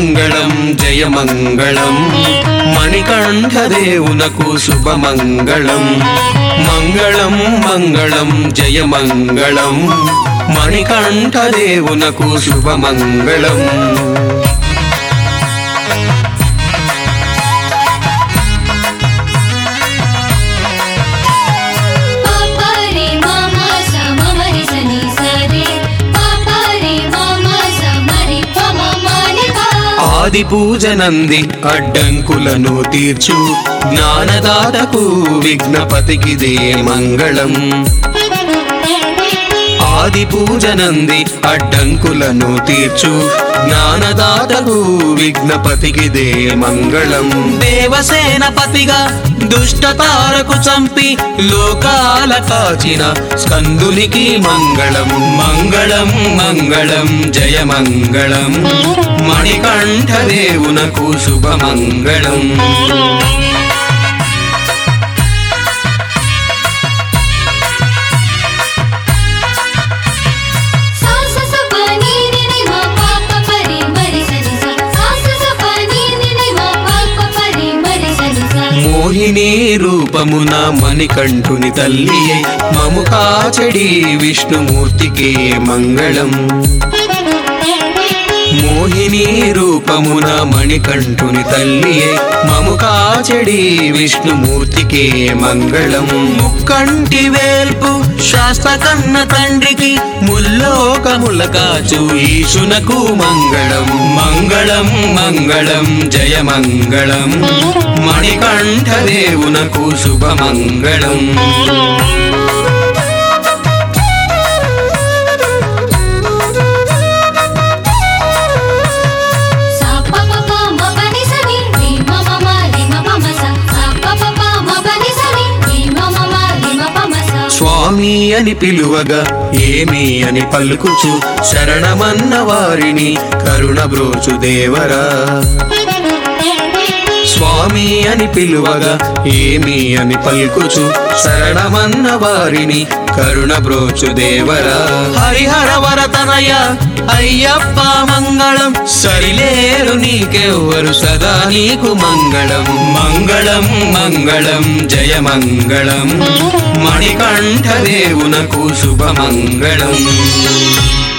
మంగళం జయ మంగళం మణికంఠదేవునకు శుభమంగళం మంగళం మంగళం జయ మంగళం మణికంఠదేవునకు శుభమంగళం పాపా రే మామా స మమరి సని సరే పాపా రే మామా స మరి పమ మాని పా ఆది పూజ నంది అడ్డంకులను తీర్చు జ్ఞానదాతకు విఘ్నపతికిదే మంగళం ఆది పూజ నంది అడ్డంకులను తీర్చు జ్ఞానదాతకు విఘ్నపతికిదే మంగళం దేవసేనపతిగా దుష్టతారకు చంపి లోకాల కాచిన స్కందునికి మంగళం మంగళం మంగళం జయ మంగళం మణికంఠదేవునకు శుభమంగళం సా స స ప ని ని ని మా పాప పరి మరి సని స సా స స ప ని ని ని మా పాప పరి మరి సని స మోహిని రూపమున మణికంఠుని తల్లి మము కాచడి విష్ణుమూర్తికే మంగళం మోహిని రూపమున మణికంఠుని తల్లి మము కాచడి విష్ణుమూర్తికే మంగళం ముక్కంటి వేల్పు శాస్త్ర కన్న తండ్రికి ముల్లోకముల కాచు ఈశునకు మంగళం మంగళం మంగళం జయ మంగళం మణికంఠదేవునకు శుభమంగళం సా ప ప ప మ ప ని స ని రి మ మ మ రి మ ప మ స సా ప ప ప మ ప ని స ని రి మ మ మ రి మ ప మ స స్వామి అని పిలువగా ఏమి అని పలుకుచు శరణమన్న వారిని కరుణ బ్రోచు దేవరా స్వామి అని పిలువగా ఏమి అని పలుకుచు శరణమన్న వారిని కరుణ బ్రోచు దేవరా హరిహర వరతనయ అయ్యప్ప మంగళం సరిలేరు నీకెవ్వరు సదా నీకు మంగళం మంగళం మంగళం జయ మంగళం మణికంఠదేవునకు శుభమంగళం